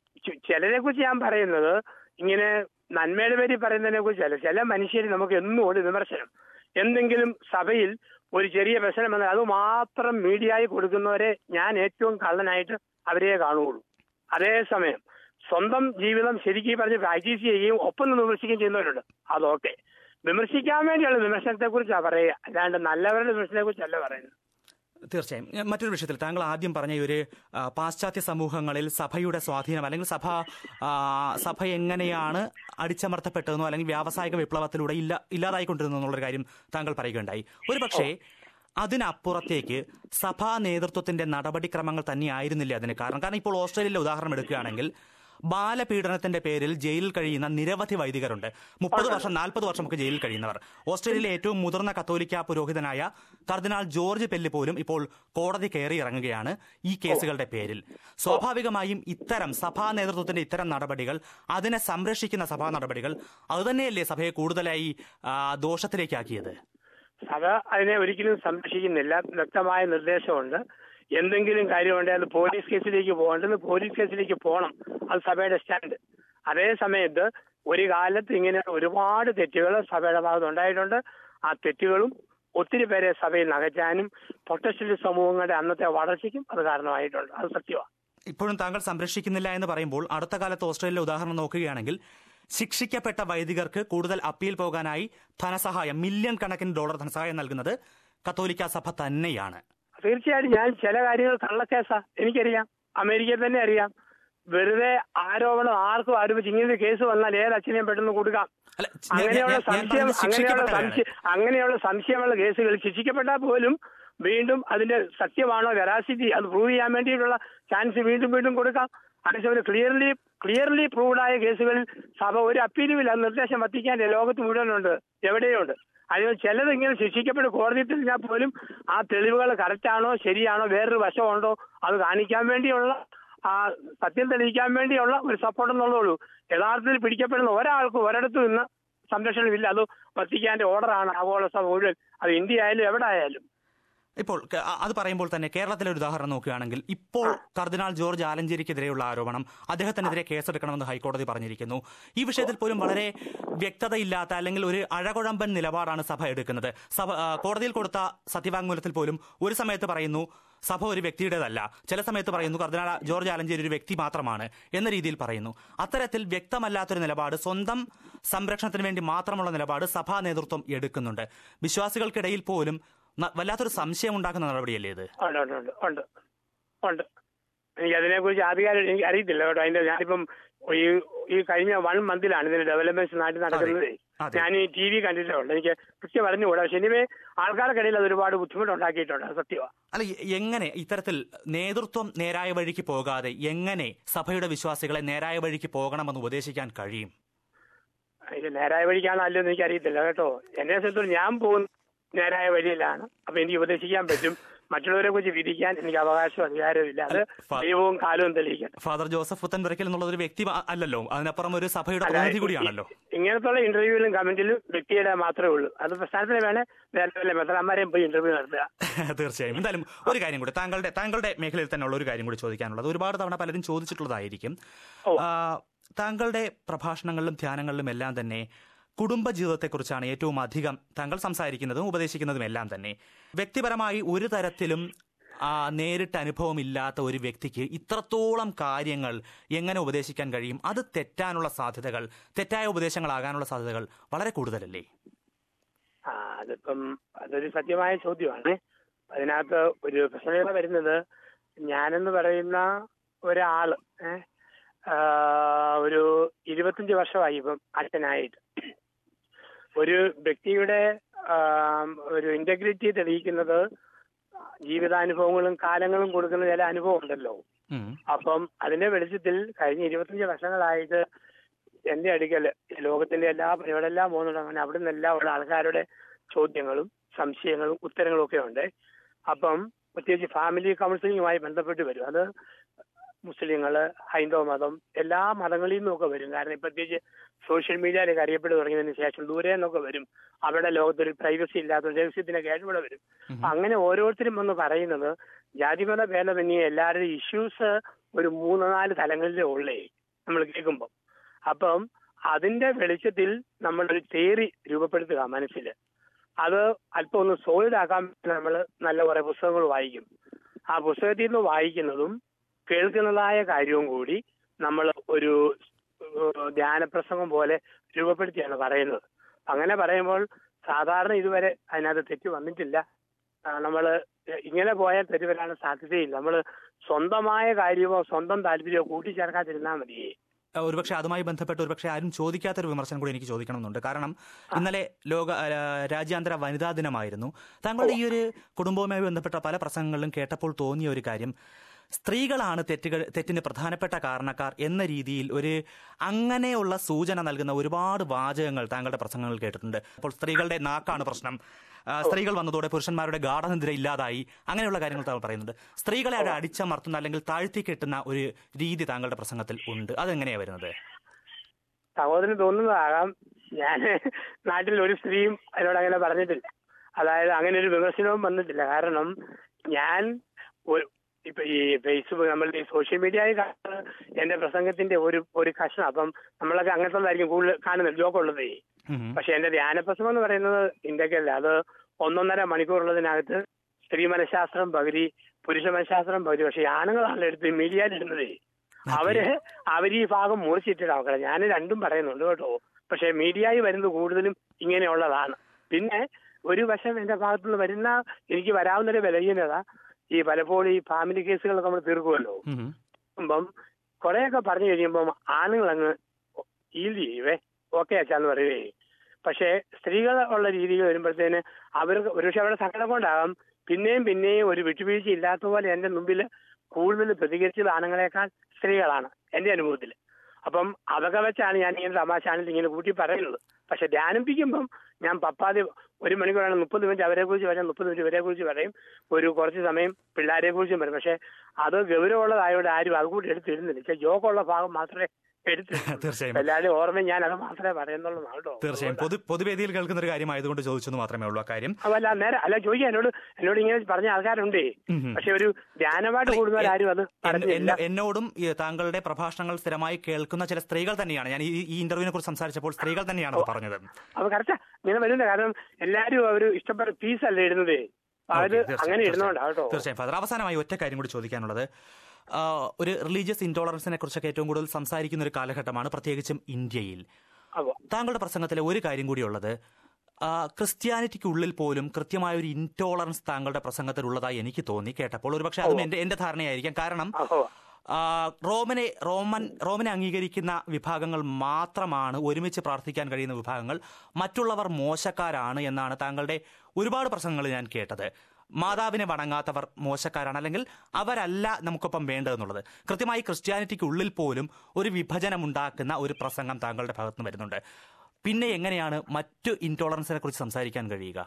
ചിലരെ കുറിച്ച് ഞാൻ പറയുന്നത് ഇങ്ങനെ നന്മയുടെ പേരിൽ പറയുന്നതിനെ കുറിച്ചല്ല ചില മനുഷ്യർ നമുക്ക് എന്നും ഒരു വിമർശനം എന്തെങ്കിലും സഭയിൽ ഒരു ചെറിയ പ്രശ്നം വന്നാൽ അത് മാത്രം മീഡിയയിൽ കൊടുക്കുന്നവരെ ഞാൻ ഏറ്റവും കള്ളനായിട്ട് അവരെ കാണുകയുള്ളൂ അതേസമയം സ്വന്തം ജീവിതം ശരിക്കും പറഞ്ഞ് പ്രാക്ടീസ് ചെയ്യുകയും ഒപ്പം നിന്ന് വിമർശിക്കുകയും ചെയ്യുന്നവരുണ്ട് അതൊക്കെ വിമർശിക്കാൻ വേണ്ടിയുള്ള വിമർശനത്തെ കുറിച്ചാണ് പറയുക അല്ലാണ്ട് നല്ലവരുടെ വിമർശനത്തെ കുറിച്ചല്ല പറയുന്നത് തീർച്ചയായും ഞാൻ മറ്റൊരു വിഷയത്തിൽ താങ്കൾ ആദ്യം പറഞ്ഞ ഈ ഒരു ആ, പാശ്ചാത്യ സമൂഹങ്ങളിൽ സഭയുടെ സ്വാധീനം അല്ലെങ്കിൽ സഭ ആ, സഭ എങ്ങനെയാണ് അടിച്ചമർത്തപ്പെട്ടതെന്നോ അല്ലെങ്കിൽ വ്യാവസായിക വിപ്ലവത്തിലൂടെ ഇല്ല ഇല്ലാതായിക്കൊണ്ടിരുന്നു എന്നുള്ളൊരു കാര്യം താങ്കൾ പറയുകയുണ്ടായി ഒരു പക്ഷേ അതിനപ്പുറത്തേക്ക് സഭാ നേതൃത്വത്തിന്റെ നടപടിക്രമങ്ങൾ തന്നെയായിരുന്നില്ല അതിന് കാരണം കാരണം ഇപ്പോൾ ഓസ്ട്രേലിയയിലെ ഉദാഹരണം എടുക്കുകയാണെങ്കിൽ ബാലപീഡനത്തിന്റെ പേരിൽ ജയിലിൽ കഴിയുന്ന നിരവധി വൈദികരുണ്ട് മുപ്പത് വർഷം നാൽപ്പത് വർഷമൊക്കെ ജയിലിൽ കഴിയുന്നവർ ഓസ്ട്രേലിയയിലെ ഏറ്റവും മുതിർന്ന കത്തോലിക്ക പുരോഹിതനായ കർദിനാൾ ജോർജ് പെല്ല് പോലും ഇപ്പോൾ കോടതി കയറി ഇറങ്ങുകയാണ് ഈ കേസുകളുടെ പേരിൽ സ്വാഭാവികമായും ഇത്തരം സഭാ നേതൃത്വത്തിന്റെ ഇത്തരം നടപടികൾ അതിനെ സംരക്ഷിക്കുന്ന സഭാ നടപടികൾ അതുതന്നെയല്ലേ സഭയെ കൂടുതലായി ആ, ദോഷത്തിലേക്കാക്കിയത് സഭ അതിനെ ഒരിക്കലും സംരക്ഷിക്കുന്നില്ല വ്യക്തമായ നിർദ്ദേശമുണ്ട് എന്തെങ്കിലും കാര്യമുണ്ടെങ്കിൽ അത് പോലീസ് കേസിലേക്ക് പോകേണ്ടത് പോലീസ് കേസിലേക്ക് പോകണം അത് സഭയുടെ സ്റ്റാൻഡ് അതേ സമയത്ത് ഒരു കാലത്ത് ഇങ്ങനെ ഒരുപാട് തെറ്റുകൾ സഭയുടെ ഭാഗത്ത് ഉണ്ടായിട്ടുണ്ട് ആ തെറ്റുകളും ഒത്തിരി പേരെ സഭയിൽ നകറ്റാനും പ്രൊട്ടസ്റ്റന്റ് സമൂഹങ്ങളുടെ അന്നത്തെ വളർച്ചയ്ക്കും അത് കാരണമായിട്ടുണ്ട് അത് സത്യമാണ് ഇപ്പോഴും താങ്കൾ സംരക്ഷിക്കുന്നില്ല എന്ന് പറയുമ്പോൾ അടുത്ത കാലത്ത് ഓസ്ട്രേലിയയിലെ ഉദാഹരണം നോക്കുകയാണെങ്കിൽ ശിക്ഷിക്കപ്പെട്ട വൈദികർക്ക് കൂടുതൽ അപ്പീൽ പോകാനായി ധനസഹായം മില്യൺ കണക്കിന് ഡോളർ ധനസഹായം നൽകുന്നത് കത്തോലിക്ക സഭ തന്നെയാണ് തീർച്ചയായിട്ടും ഞാൻ ചില കാര്യങ്ങൾ കള്ളക്കേസാ എനിക്കറിയാം അമേരിക്കയിൽ തന്നെ അറിയാം വെറുതെ ആരോപണം ആർക്കും ആരോപിച്ച് ഇങ്ങനെ ഒരു കേസ് വന്നാൽ ഏത് അച്ഛനെയും പെട്ടെന്ന് കൊടുക്കാം അല്ല, ഞാൻ- അങ്ങനെയുള്ള ഞാൻ- ഞാൻ സംശയം പറഞ്ഞത് അങ്ങനെയുള്ള ശിക്ഷിക്കപ്പെട്ടവരാണ്. സംശയം അങ്ങനെയുള്ള സംശയമുള്ള കേസുകൾ ശിക്ഷിക്കപ്പെട്ടാൽ പോലും വീണ്ടും അതിന്റെ സത്യമാണോ വെറാസിറ്റി അത് പ്രൂവ് ചെയ്യാൻ വേണ്ടിയിട്ടുള്ള ചാൻസ് വീണ്ടും വീണ്ടും കൊടുക്കാം അതേസമയം ക്ലിയർലി ക്ലിയർലി പ്രൂവ്ഡ് ആയ കേസുകളിൽ സഭ ഒരു അപ്പീലുമില്ല അത് നിർദ്ദേശം വത്തിക്കാൻ ലോകത്ത് മുഴുവനുണ്ട് എവിടെയുണ്ട് അതിന് ചിലത് ഇങ്ങനെ ശിക്ഷിക്കപ്പെട്ട് കോടതിയിൽ തെളിഞ്ഞാൽ പോലും ആ തെളിവുകൾ കറക്റ്റാണോ ശരിയാണോ വേറൊരു വശമുണ്ടോ അത് കാണിക്കാൻ വേണ്ടിയുള്ള ആ സത്യം തെളിയിക്കാൻ വേണ്ടിയുള്ള ഒരു സപ്പോർട്ട് എന്നുള്ളൂ യഥാർത്ഥത്തിൽ പിടിക്കപ്പെടുന്ന ഒരാൾക്കും ഒരിടത്തും ഇന്ന് സംരക്ഷണമില്ല അത് വത്തിക്കാന്റെ ഓർഡറാണ് ആഗോള സഭ മുഴുവൻ അത് ഇന്ത്യ ആയാലും എവിടെ ആയാലും ഇപ്പോൾ ക- അ- അത് പറയുമ്പോൾ തന്നെ കേരളത്തിലെ ഒരു ഉദാഹരണം നോക്കുകയാണെങ്കിൽ ഇപ്പോൾ കർദിനാൾ ജോർജ് ആലഞ്ചേരിക്കെതിരെയുള്ള ആരോപണം അദ്ദേഹത്തിനെതിരെ കേസെടുക്കണമെന്ന് ഹൈക്കോടതി പറഞ്ഞിരിക്കുന്നു ഈ വിഷയത്തിൽ പോലും വളരെ വ്യക്തതയില്ലാത്ത അല്ലെങ്കിൽ ഒരു അഴകുഴമ്പൻ നിലപാടാണ് സഭ എടുക്കുന്നത് സഭ ആ, കോടതിയിൽ കൊടുത്ത സത്യവാങ്മൂലത്തിൽ പോലും ഒരു സമയത്ത് പറയുന്നു സഭ ഒരു വ്യക്തിയുടേതല്ല ചില സമയത്ത് പറയുന്നു കർദിനാൾ ജോർജ് ആലഞ്ചേരി ഒരു വ്യക്തി മാത്രമാണ് എന്ന രീതിയിൽ പറയുന്നു അത്തരത്തിൽ വ്യക്തമല്ലാത്തൊരു നിലപാട് സ്വന്തം സംരക്ഷണത്തിന് വേണ്ടി മാത്രമുള്ള നിലപാട് സഭാ നേതൃത്വം എടുക്കുന്നുണ്ട് വിശ്വാസികൾക്കിടയിൽ പോലും ന- വല്ലാത്തൊരു സംശയം ഉണ്ടാക്കുന്ന നടപടിയല്ലേ ഇത് ഉണ്ട് ഉണ്ട് ഉണ്ട് ഉണ്ട് ഉണ്ട് എനിക്ക് അതിനെക്കുറിച്ച് ആധികാരം എനിക്ക് അറിയത്തില്ല കേട്ടോ അതിന്റെ ഞാനിപ്പം ഈ ഈ കഴിഞ്ഞ വൺ മന്തിലാണ് ഇതിന്റെ ഡെവലപ്മെന്റ്സ് നാട്ടിൽ നടക്കുന്നത് അതെ. ഞാൻ ഈ ടി വി കണ്ടിട്ടേ ഉള്ളൂ എനിക്ക് കൃത്യം പറഞ്ഞുകൂടാ പക്ഷെ ഇനിവേ ആൾക്കാർക്കിടയിൽ അത് ഒരുപാട് ബുദ്ധിമുട്ടുണ്ടാക്കിയിട്ടുണ്ട് അത് സത്യമാണ് അല്ല എ- എങ്ങനെ ഇത്തരത്തിൽ നേതൃത്വം നേരായ വഴിക്ക് പോകാതെ എങ്ങനെ സഭയുടെ വിശ്വാസികളെ നേരായ വഴിക്ക് പോകണമെന്ന് ഉപദേശിക്കാൻ കഴിയും ഇത് നേരായ വഴിക്കാണോ അല്ലയോ എന്ന് എനിക്ക് അറിയത്തില്ല കേട്ടോ എന്നെ സംബന്ധിച്ചിടത്തോളം ഞാൻ പോകുന്ന നേരായ വഴിയിലാണ് അപ്പൊ എനിക്ക് ഉപദേശിക്കാൻ പറ്റും മറ്റുള്ളവരെ കുറിച്ച് വിധിക്കാൻ എനിക്ക് അവകാശവും അധികാരവും അത് ഫ- ദൈവവും കാലവും തെളിയിക്കട്ടെ ഫാദർ ജോസഫ് പുത്തൻപുരയ്ക്കൽ എന്നുള്ള ഒരു വ്യക്തി മാ- അല്ലല്ലോ അതിനപ്പുറം ഒരു സഭയുടെ അല്ല, പ്രതിനിധി കൂടിയാണല്ലോ ഇങ്ങനത്തുള്ള ഇന്റർവ്യൂവിലും കമന്റിലും വ്യക്തിയുടെ മാത്രമേ ഉള്ളൂ അത് പ്രസ്ഥാനത്തിന് വേണേ വേറെ മെത്രന്മാരെയും പോയി ഇന്റർവ്യൂ നടത്തുക തീർച്ചയായും എന്തായാലും ഒരു കാര്യം കൂടി താങ്കളുടെ താങ്കളുടെ മേഖലയിൽ തന്നെ ഉള്ള ഒരു കാര്യം കൂടി ചോദിക്കാനുള്ളത് ഒരുപാട് തവണ പലരും ചോദിച്ചിട്ടുള്ളതായിരിക്കും ഓ. ആ, താങ്കളുടെ പ്രഭാഷണങ്ങളിലും ധ്യാനങ്ങളിലും എല്ലാം തന്നെ കുടുംബജീവിതത്തെക്കുറിച്ചാണ് ഏറ്റവും അധികം താങ്കൾ സംസാരിക്കുന്നതും ഉപദേശിക്കുന്നതും എല്ലാം തന്നെ വ്യക്തിപരമായി ഒരു തരത്തിലും ആ, നേരിട്ട് അനുഭവമില്ലാത്ത ഒരു വ്യക്തിക്ക് ഇത്രത്തോളം കാര്യങ്ങൾ എങ്ങനെ ഉപദേശിക്കാൻ കഴിയും അത് തെറ്റാനുള്ള സാധ്യതകൾ തെറ്റായ ഉപദേശങ്ങളാകാനുള്ള സാധ്യതകൾ വളരെ കൂടുതലല്ലേ ആ അതിപ്പം അതൊരു സത്യമായ ചോദ്യമാണ് അതിനകത്ത് ഒരു പ്രശ്നത വരുന്നത് ഞാനെന്ന് പറയുന്ന ഒരാള് ഏ, ആ, ഒരു ഇരുപത്തഞ്ച് വർഷമായി ഇപ്പം അച്ഛനായിട്ട് ഒരു വ്യക്തിയുടെ ആ, ഒരു ഇന്റഗ്രിറ്റി തെളിയിക്കുന്നത് ജീവിതാനുഭവങ്ങളും കാലങ്ങളും കൊടുക്കുന്ന ചില അനുഭവം ഉണ്ടല്ലോ ഉം. അപ്പം അതിന്റെ വെളിച്ചത്തിൽ കഴിഞ്ഞ ഇരുപത്തഞ്ച് വർഷങ്ങളായിട്ട് എന്റെ അടുക്കൽ ലോകത്തിന്റെ എല്ലാ എവിടെല്ലാം പോകുന്നുണ്ട് അങ്ങനെ അവിടെ നിന്നെല്ലാം ഉള്ള ആൾക്കാരുടെ ചോദ്യങ്ങളും സംശയങ്ങളും ഉത്തരങ്ങളും ഒക്കെ ഉണ്ട് അപ്പം പ്രത്യേകിച്ച് ഫാമിലി കൗൺസിലിങ്ങുമായി ബന്ധപ്പെട്ട് വരും അത് മുസ്ലിങ്ങള് ഹൈന്ദവ മതം എല്ലാ മതങ്ങളിൽ നിന്നൊക്കെ വരും കാരണം പ്രത്യേകിച്ച് സോഷ്യൽ മീഡിയയിലൊക്കെ അറിയപ്പെട്ടു തുടങ്ങിയതിന് ശേഷം ദൂരെ നിന്നൊക്കെ വരും അവിടെ ലോകത്തൊരു പ്രൈവസി ഇല്ലാത്ത രഹസ്യത്തിനൊക്കെ ആയിട്ട് ഇവിടെ വരും അപ്പൊ അങ്ങനെ ഓരോരുത്തരും വന്ന് പറയുന്നത് ജാതിമത ഭേദമന്യേ എല്ലാവരുടെയും ഇഷ്യൂസ് ഒരു മൂന്ന് നാല് തലങ്ങളിലേ ഉള്ളേ നമ്മൾ കേൾക്കുമ്പോൾ അപ്പം അതിന്റെ വെളിച്ചത്തിൽ നമ്മളൊരു തിയറി രൂപപ്പെടുത്തുക മനസ്സിൽ അത് അല്പം ഒന്ന് സോളിഡ് ആക്കാൻ നമ്മൾ നല്ല കുറെ പുസ്തകങ്ങൾ വായിക്കും ആ പുസ്തകത്തിൽ നിന്ന് വായിക്കുന്നതും കേൾക്കുന്നതായ കാര്യവും കൂടി നമ്മൾ ഒരു ഏഹ്, ധ്യാനപ്രസംഗം പോലെ രൂപപ്പെടുത്തിയാണ് പറയുന്നത് അങ്ങനെ പറയുമ്പോൾ സാധാരണ ഇതുവരെ അതിനകത്ത് തെറ്റ് വന്നിട്ടില്ല നമ്മൾ ഇങ്ങനെ പോയാൽ തെറ്റ് വരാനുള്ള സാധ്യതയില്ല നമ്മൾ സ്വന്തമായ കാര്യമോ സ്വന്തം താല്പര്യമോ കൂട്ടിച്ചേർക്കാതിരുന്നാൽ മതിയേ അഹ് ഒരുപക്ഷെ അതുമായി ബന്ധപ്പെട്ട് ഒരുപക്ഷെ ആരും ചോദിക്കാത്തൊരു വിമർശനം കൂടി എനിക്ക് ചോദിക്കണമെന്നുണ്ട് കാരണം ഇന്നലെ ലോക അഹ് രാജ്യാന്തര വനിതാ ദിനമായിരുന്നു താങ്കളുടെ ഈ ഒരു കുടുംബവുമായി ബന്ധപ്പെട്ട പല പ്രസംഗങ്ങളിലും കേട്ടപ്പോൾ തോന്നിയ ഒരു കാര്യം സ്ത്രീകളാണ് തെറ്റുകൾ തെറ്റിന് പ്രധാനപ്പെട്ട കാരണക്കാർ എന്ന രീതിയിൽ ഒരു അങ്ങനെയുള്ള സൂചന നൽകുന്ന ഒരുപാട് വാചകങ്ങൾ താങ്കളുടെ പ്രസംഗങ്ങൾ കേട്ടിട്ടുണ്ട് അപ്പോൾ സ്ത്രീകളുടെ നാക്കാണ് പ്രശ്നം ആ, സ്ത്രീകൾ വന്നതോടെ പുരുഷന്മാരുടെ ഗാഠനിദ്ര ഇല്ലാതായി അങ്ങനെയുള്ള കാര്യങ്ങൾ താങ്കൾ പറയുന്നുണ്ട് സ്ത്രീകളെ അവിടെ അടിച്ചമർത്തുന്ന അല്ലെങ്കിൽ താഴ്ത്തി കെട്ടുന്ന ഒരു രീതി താങ്കളുടെ പ്രസംഗത്തിൽ ഉണ്ട് അതെങ്ങനെയാ വരുന്നത് സഹോദരന് തോന്നുന്നതാകാം ഞാൻ നാട്ടിൽ ഒരു സ്ത്രീയും എന്നോട് അങ്ങനെ പറഞ്ഞിട്ടില്ല അതായത് അങ്ങനെ ഒരു വിമർശനവും വന്നിട്ടില്ല കാരണം ഞാൻ ഒരു ഇപ്പൊ ഈ ഫേസ്ബുക്ക് നമ്മളുടെ ഈ സോഷ്യൽ മീഡിയയിൽ കാണുന്ന എന്റെ പ്രസംഗത്തിന്റെ ഒരു ഒരു കഷ്ണം അപ്പം നമ്മളൊക്കെ അങ്ങനത്തെ കൂടുതൽ കാണുന്നത് ജോക്കുള്ളതേ ഉം. പക്ഷെ എന്റെ ധ്യാനപ്രസംഗം എന്ന് പറയുന്നത് ഇന്ത്യക്കല്ല അത് ഒന്നൊന്നര മണിക്കൂറുള്ളതിനകത്ത് സ്ത്രീ മനഃശാസ്ത്രം പകുതി പുരുഷ മനഃശാസ്ത്രം പകുതി പക്ഷെ ഈ ആണുങ്ങളാണല്ലോ എടുത്ത് മീഡിയയിൽ ഇടുന്നതേ അവര് അവർ ഈ ഭാഗം മുറിച്ചിട്ടിട്ട് നോക്കണം ഞാൻ രണ്ടും പറയുന്നുണ്ട് കേട്ടോ പക്ഷെ മീഡിയയിൽ വരുന്നത് കൂടുതലും ഇങ്ങനെയുള്ളതാണ് പിന്നെ ഒരു വശം എന്റെ ഭാഗത്തുനിന്ന് വരുന്ന എനിക്ക് വരാവുന്നൊരു ബലഹീനത ഈ പലപ്പോഴും ഈ ഫാമിലി കേസുകളൊക്കെ നമ്മൾ തീർക്കുമല്ലോ ഉം. അപ്പം കുറെയൊക്കെ പറഞ്ഞു കഴിയുമ്പം ആണുങ്ങൾ അങ്ങ് ഈൽഡ് ചെയ്യുവേ ഓക്കെ അച്ഛാന്ന് പറയുവേ പക്ഷേ സ്ത്രീകൾ ഉള്ള രീതിയിൽ വരുമ്പോഴത്തേന് അവർക്ക് ഒരുപക്ഷെ അവരുടെ സങ്കടം കൊണ്ടാകാം പിന്നെയും പിന്നെയും ഒരു വിട്ടുവീഴ്ച ഇല്ലാത്ത പോലെ എന്റെ മുമ്പിൽ കൂടുതൽ പ്രതികരിച്ചത് ആണുങ്ങളെക്കാൾ സ്ത്രീകളാണ് എന്റെ അനുഭവത്തിൽ അപ്പം അതൊക്കെ വെച്ചാണ് ഞാൻ ഇങ്ങനെ തമാശാണിൽ ഇങ്ങനെ കൂട്ടി പറയുന്നത് പക്ഷെ ധ്യാനിപ്പിക്കുമ്പം ഞാൻ പപ്പാതി ഒരു മണിക്കൂറാണ് മുപ്പത് മിനിറ്റ് അവരെ കുറിച്ച് പറയും മുപ്പത് മിനിറ്റ് ഇവരെ കുറിച്ച് പറയും ഒരു കുറച്ച് സമയം പിള്ളേരെ കുറിച്ചും പറയും പക്ഷെ അത് ഗൗരവമുള്ളതായതുകൊണ്ട് ആരും അതുകൂടി എടുത്തിരുന്നില്ല പക്ഷെ ജോക്കുള്ള ഭാഗം മാത്രമേ എടുത്തിരുന്നു തീർച്ചയായും എല്ലാവരും ഓർമ്മ ഞാൻ അത് മാത്രമേ പറയുന്നുള്ളൂ കേട്ടോ തീർച്ചയായും പൊതു പൊതുവേദിയിൽ കേൾക്കുന്ന ഒരു കാര്യമായതുകൊണ്ട് ചോദിച്ചെന്ന് മാത്രമേ ഉള്ളൂ അക്കാര്യം അതല്ല നേരെ അല്ല ചോദിക്കാൻ എന്നോട് എന്നോട് ഇങ്ങനെ പറഞ്ഞ ആൾക്കാരുണ്ടേ ഉം. പക്ഷെ ഒരു ധ്യാനമായിട്ട് കൂടുന്നവരാരും അത് എൻ- പറഞ്ഞില്ല എന്ന- എന്നോടും ഈ താങ്കളുടെ പ്രഭാഷണങ്ങൾ സ്ഥിരമായി കേൾക്കുന്ന ചില സ്ത്രീകൾ തന്നെയാണ് ഞാൻ ഈ ഈ ഇന്റർവ്യൂവിനെ കുറിച്ച് സംസാരിച്ചപ്പോൾ സ്ത്രീകൾ തന്നെയാണ് അത് പറഞ്ഞത് അപ്പൊ കറക്റ്റാ ഇങ്ങനെ വരുന്നത് കാരണം എല്ലാരും അവർ ഇഷ്ടപ്പെട്ട പീസ് അല്ലേ ഇടുന്നതേ അപ്പൊ അവര് ഓക്കേ, തീർച്ചയായും, അങ്ങനെ ഇടുന്നോണ്ടാ കേട്ടോ തീർച്ചയായും ഫാദർ അവസാനമായി ഒറ്റ കാര്യം കൂടി ചോദിക്കാനുള്ളത് ആ, ഒരു റിലീജിയസ് ഇൻടോളറൻസിനെ കുറിച്ചൊക്കെ ഏറ്റവും കൂടുതൽ സംസാരിക്കുന്ന ഒരു കാലഘട്ടമാണ് പ്രത്യേകിച്ചും ഇന്ത്യയിൽ അപ്പൊ താങ്കളുടെ പ്രസംഗത്തിലെ ഒരു കാര്യം കൂടിയുള്ളത് ആ, ക്രിസ്ത്യാനിറ്റിക്കുള്ളിൽ പോലും കൃത്യമായ ഒരു ഇൻടോളറൻസ് താങ്കളുടെ പ്രസംഗത്തിലുള്ളതായി എനിക്ക് തോന്നി കേട്ടപ്പോൾ ഒരുപക്ഷെ അതും എന്റെ എന്റെ ധാരണയായിരിക്കാം കാരണം അഹോ ആ, റോമനെ റോമൻ റോമനെ അംഗീകരിക്കുന്ന വിഭാഗങ്ങൾ മാത്രമാണ് ഒരുമിച്ച് പ്രാർത്ഥിക്കാൻ കഴിയുന്ന വിഭാഗങ്ങൾ മറ്റുള്ളവർ മോശക്കാരാണ് എന്നാണ് താങ്കളുടെ ഒരുപാട് പ്രസംഗങ്ങൾ ഞാൻ കേട്ടത് മാതാവിനെ വണങ്ങാത്തവർ മോശക്കാരാണ് അല്ലെങ്കിൽ അവരല്ല നമുക്കൊപ്പം വേണ്ടതെന്നുള്ളത് കൃത്യമായി ക്രിസ്ത്യാനിറ്റിക്കുള്ളിൽ പോലും ഒരു വിഭജനം ഉണ്ടാക്കുന്ന ഒരു പ്രസംഗം താങ്കളുടെ ഭാഗത്ത് നിന്ന് വരുന്നുണ്ട് പിന്നെ എങ്ങനെയാണ് മറ്റു ഇൻടോളറൻസിനെ കുറിച്ച് സംസാരിക്കാൻ കഴിയുക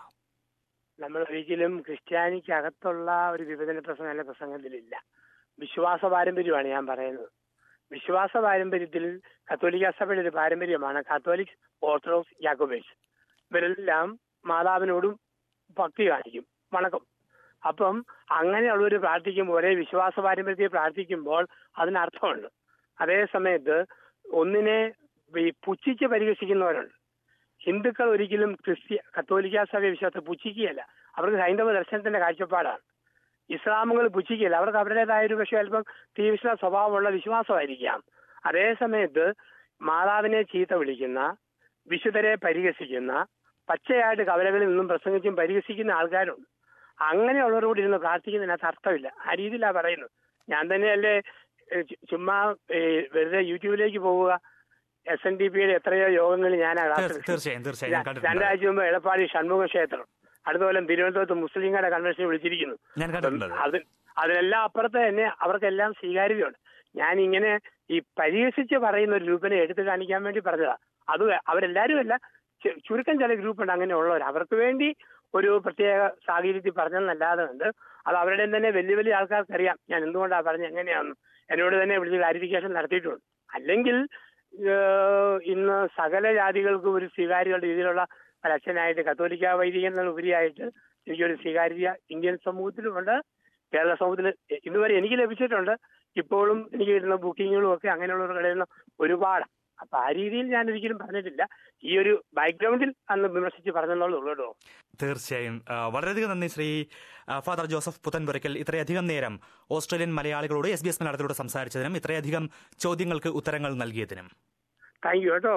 നമ്മൾ ഒരിക്കലും ക്രിസ്ത്യാനിക്ക് അകത്തുള്ള ഒരു വിഭജന പ്രസംഗം അല്ല പ്രസംഗത്തിലില്ല വിശ്വാസ പാരമ്പര്യമാണ് ഞാൻ പറയുന്നത് വിശ്വാസ പാരമ്പര്യത്തിൽ കത്തോലിക്ക സഭയുടെ ഒരു പാരമ്പര്യമാണ് കാത്തോലിക് ഓർത്തഡോക്സ് യാക്കോബേസ് ഇവരെല്ലാം മാതാവിനോടും ഭക്തി കാണിക്കും വണക്കം അപ്പം അങ്ങനെയുള്ളവർ പ്രാർത്ഥിക്കുമ്പോൾ ഒരേ വിശ്വാസ പാരമ്പര്യത്തിൽ പ്രാർത്ഥിക്കുമ്പോൾ അതിനർത്ഥമുണ്ട് അതേ സമയത്ത് ഒന്നിനെ ഈ പുച്ഛിച്ച് പരിഹസിക്കുന്നവരുണ്ട് ഹിന്ദുക്കൾ ഒരിക്കലും ക്രിസ്ത്യ കത്തോലിക്ക സഭ വിശ്വാസത്തെ പുച്ഛിക്കുകയല്ല അവർക്ക് ഹൈന്ദവ ദർശനത്തിന്റെ കാഴ്ചപ്പാടാണ് ഇസ്ലാമുകൾ പുച്ഛിക്കുകയില്ല അവർക്ക് അവരുടേതായ ഒരു പക്ഷേ അല്പം തീക്ഷ്ണ സ്വഭാവമുള്ള വിശ്വാസമായിരിക്കാം അതേ സമയത്ത് മാതാവിനെ ചീത്ത വിളിക്കുന്ന വിശുദ്ധരെ പരിഹസിക്കുന്ന പച്ചയായിട്ട് കവലകളിൽ നിന്നും പ്രസംഗിച്ചും പരിഹസിക്കുന്ന ആൾക്കാരുണ്ട് അങ്ങനെയുള്ളവർ കൂടി ഇരുന്ന് പ്രാർത്ഥിക്കുന്നതിനകത്ത് അർത്ഥമില്ല ആ രീതിയിലാണ് പറയുന്നത് ഞാൻ തന്നെയല്ലേ ഏ, ചു- ചുമ്മാ ഏ, വെറുതെ യൂട്യൂബിലേക്ക് പോവുക എസ് എൻ ഡി പിയുടെ എത്രയോ യോഗങ്ങളിൽ ഞാൻ ആ ക്ലാസ് തീർ- തീർച്ചയായും തീർച്ചയായും ഞാൻ കണ്ടിട്ടുണ്ട് രണ്ടാഴ്ച മുമ്പ് എടപ്പാടി ഷൺമുഖ ക്ഷേത്രം അടുത്ത കൊല്ലം തിരുവനന്തപുരത്ത് മുസ്ലിങ്ങളുടെ കൺവെൻഷൻ വിളിച്ചിരിക്കുന്നു ഞാൻ കണ്ടിട്ടുണ്ട് അത് അതിനെല്ലാം അപ്പുറത്ത് തന്നെ അവർക്കെല്ലാം സ്വീകാര്യതയുണ്ട് ഞാൻ ഇങ്ങനെ ഈ പരിഹസിച്ച് പറയുന്ന ഒരു ഗ്രൂപ്പിനെ എടുത്തു കാണിക്കാൻ വേണ്ടി പറഞ്ഞതാ അത് അവരെല്ലാരും അല്ല ചു- ചുരുക്കം ചില ഗ്രൂപ്പ് ഉണ്ട് അങ്ങനെയുള്ളവർ അവർക്ക് വേണ്ടി ഒരു പ്രത്യേക സാഹചര്യത്തിൽ പറഞ്ഞെന്നല്ലാതെ ഉണ്ട് അത് അവരുടെ തന്നെ വലിയ വലിയ ആൾക്കാർക്ക് അറിയാം ഞാൻ എന്തുകൊണ്ടാണ് പറഞ്ഞത് എങ്ങനെയാണെന്ന് എന്നോട് തന്നെ വിളിച്ച് ക്ലാരിഫിക്കേഷൻ നടത്തിയിട്ടുണ്ട് അല്ലെങ്കിൽ ഏഹ്, ഇന്ന് സകല ജാതികൾക്കും ഒരു സ്വീകാര്യത രീതിയിലുള്ള ഒരു അച്ഛനായിട്ട് കത്തോലിക്ക വൈദികൻ ഉപരിയായിട്ട് എനിക്കൊരു സ്വീകാര്യത ഇന്ത്യൻ സമൂഹത്തിലുമുണ്ട് കേരള സമൂഹത്തിൽ ഇന്നുവരെ എനിക്ക് ലഭിച്ചിട്ടുണ്ട് ഇപ്പോഴും എനിക്ക് കിട്ടുന്ന ബുക്കിങ്ങുകളും ഒക്കെ അങ്ങനെയുള്ളവർ കഴിയുന്ന ഒരുപാട് അപ്പൊ ആ രീതിയിൽ ഞാൻ ഒരിക്കലും പറഞ്ഞിട്ടില്ല ഈ ഒരു ബാക്ക്ഗ്രൗണ്ടിൽ അന്ന് വിമർശിച്ച് പറഞ്ഞെന്നുള്ളൂ കേട്ടോ തീർച്ചയായും ആ, വളരെയധികം നന്ദി ശ്രീ ആ, ഫാദർ ജോസഫ് പുത്തൻപുരയ്ക്കൽ ഇത്രയധികം നേരം ഓസ്ട്രേലിയൻ മലയാളികളോട് എസ് ബി എസ് മലയാളത്തിലൂടെ സംസാരിച്ചതിനും ഇത്രയധികം ചോദ്യങ്ങൾക്ക് ഉത്തരങ്ങൾ നൽകിയതിനും താങ്ക് യു കേട്ടോ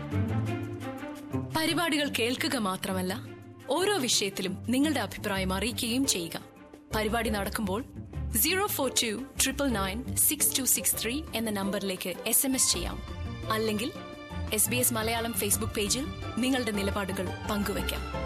പരിപാടികൾ കേൾക്കുക മാത്രമല്ല ഓരോ വിഷയത്തിലും നിങ്ങളുടെ അഭിപ്രായം അറിയിക്കുകയും ചെയ്യുക പരിപാടി നടക്കുമ്പോൾ zero four two triple nine six two six three എന്ന നമ്പറിലേക്ക് എസ് എം എസ് ചെയ്യാം അല്ലെങ്കിൽ S B S Malayalam Facebook പേജിൽ നിങ്ങളുടെ നിലപാടുകൾ പങ്കുവയ്ക്കാം